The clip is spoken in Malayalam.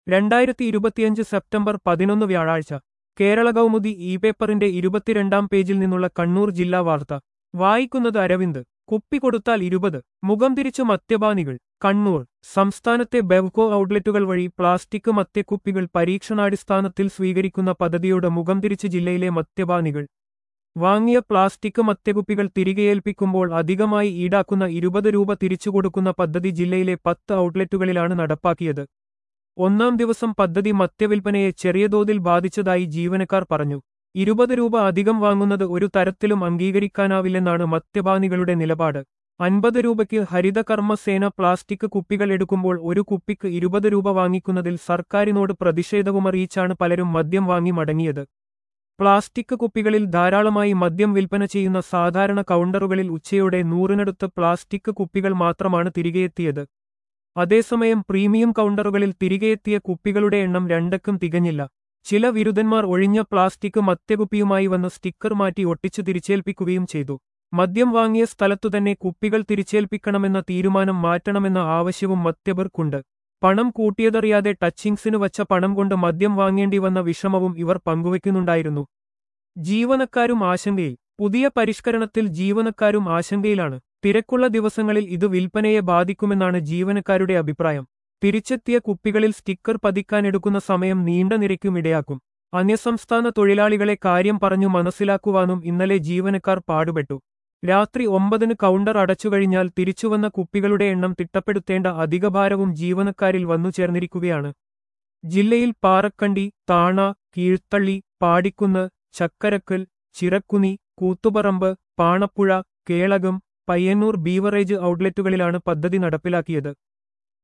രണ്ടായിരത്തി ഇരുപത്തിയഞ്ച് സെപ്റ്റംബർ പതിനൊന്ന് വ്യാഴാഴ്ച കേരള കൗമുദി ഇ പേപ്പറിന്റെ ഇരുപത്തിരണ്ടാം പേജിൽ നിന്നുള്ള കണ്ണൂർ ജില്ലാ വാർത്ത വായിക്കുന്നത് അരവിന്ദ് കുപ്പി കൊടുത്താൽ ഇരുപത് മുഖം തിരിച്ചു മദ്യപാനികൾ കണ്ണൂർ സംസ്ഥാനത്തെ ബെവ്കോ ഔട്ട്ലെറ്റുകൾ വഴി പ്ലാസ്റ്റിക് മദ്യക്കുപ്പികൾ പരീക്ഷണാടിസ്ഥാനത്തിൽ സ്വീകരിക്കുന്ന പദ്ധതിയോട് മുഖം തിരിച്ച് ജില്ലയിലെ മദ്യപാനികൾ വാങ്ങിയ പ്ലാസ്റ്റിക് മദ്യക്കുപ്പികൾ തിരികെ ഏൽപ്പിക്കുമ്പോൾ അധികമായി ഈടാക്കുന്ന ഇരുപത് രൂപ തിരിച്ചുകൊടുക്കുന്ന പദ്ധതി ജില്ലയിലെ പത്ത് ഔട്ട്ലെറ്റുകളിലാണ് നടപ്പാക്കിയത് ഒന്നാം ദിവസം പദ്ധതി മദ്യവിൽപ്പനയെ ചെറിയ തോതിൽ ബാധിച്ചതായി ജീവനക്കാർ പറഞ്ഞു ഇരുപത് രൂപ അധികം വാങ്ങുന്നത് ഒരു തരത്തിലും അംഗീകരിക്കാനാവില്ലെന്നാണ് മദ്യപാനികളുടെ നിലപാട് അൻപത് രൂപയ്ക്ക് ഹരിതകർമ്മസേന പ്ലാസ്റ്റിക് കുപ്പികൾ എടുക്കുമ്പോൾ ഒരു കുപ്പിക്ക് ഇരുപത് രൂപ വാങ്ങിക്കുന്നതിൽ സർക്കാരിനോട് പ്രതിഷേധവുമറിയിച്ചാണ് പലരും മദ്യം വാങ്ങി മടങ്ങിയത് പ്ലാസ്റ്റിക് കുപ്പികളിൽ ധാരാളമായി മദ്യം വിൽപ്പന ചെയ്യുന്ന സാധാരണ കൗണ്ടറുകളിൽ ഉച്ചയോടെ നൂറിനടുത്ത് പ്ലാസ്റ്റിക് കുപ്പികൾ മാത്രമാണ് തിരികെയെത്തിയത് അതേസമയം പ്രീമിയം കൗണ്ടറുകളിൽ തിരികെയെത്തിയ കുപ്പികളുടെ എണ്ണം രണ്ടക്കം തികഞ്ഞില്ല ചില വിരുദ്ധന്മാർ ഒഴിഞ്ഞ പ്ലാസ്റ്റിക് മദ്യകുപ്പിയുമായി വന്ന് സ്റ്റിക്കർ മാറ്റി ഒട്ടിച്ചു തിരിച്ചേൽപ്പിക്കുകയും ചെയ്തു മദ്യം വാങ്ങിയ സ്ഥലത്തുതന്നെ കുപ്പികൾ തിരിച്ചേൽപ്പിക്കണമെന്ന തീരുമാനം മാറ്റണമെന്ന ആവശ്യവും മദ്യപർക്കുണ്ട് പണം കൂട്ടിയതറിയാതെ ടച്ചിങ്സിന് വച്ച പണം കൊണ്ട് മദ്യം വാങ്ങേണ്ടി വന്ന വിഷമവും ഇവർ പങ്കുവയ്ക്കുന്നുണ്ടായിരുന്നു ജീവനക്കാരും ആശങ്കയിൽ പുതിയ പരിഷ്കരണത്തിൽ ജീവനക്കാരും ആശങ്കയിലാണ് തിരക്കുള്ള ദിവസങ്ങളിൽ ഇത് വിൽപ്പനയെ ബാധിക്കുമെന്നാണ് ജീവനക്കാരുടെ അഭിപ്രായം തിരിച്ചെത്തിയ കുപ്പികളിൽ സ്റ്റിക്കർ പതിക്കാനെടുക്കുന്ന സമയം നീണ്ട നിരയ്ക്കും ഇടയാക്കും അന്യസംസ്ഥാന തൊഴിലാളികളെ കാര്യം പറഞ്ഞു മനസ്സിലാക്കുവാനും ഇന്നലെ ജീവനക്കാർ പാടുപെട്ടു രാത്രി ഒമ്പതിന് കൗണ്ടർ അടച്ചുകഴിഞ്ഞാൽ തിരിച്ചുവന്ന കുപ്പികളുടെ എണ്ണം തിട്ടപ്പെടുത്തേണ്ട അധികഭാരവും ജീവനക്കാരിൽ വന്നു ചേർന്നിരിക്കുകയാണ് ജില്ലയിൽ പാറക്കണ്ടി താണ കീഴ്ത്തള്ളി പാടിക്കുന്ന് ചക്കരക്കൽ ചിറക്കുനി കൂത്തുപറമ്പ് പാണപ്പുഴ കേളകം പയ്യന്നൂർ ബീവറേജ് ഔട്ട്ലെറ്റുകളിലാണ് പദ്ധതി നടപ്പിലാക്കിയത്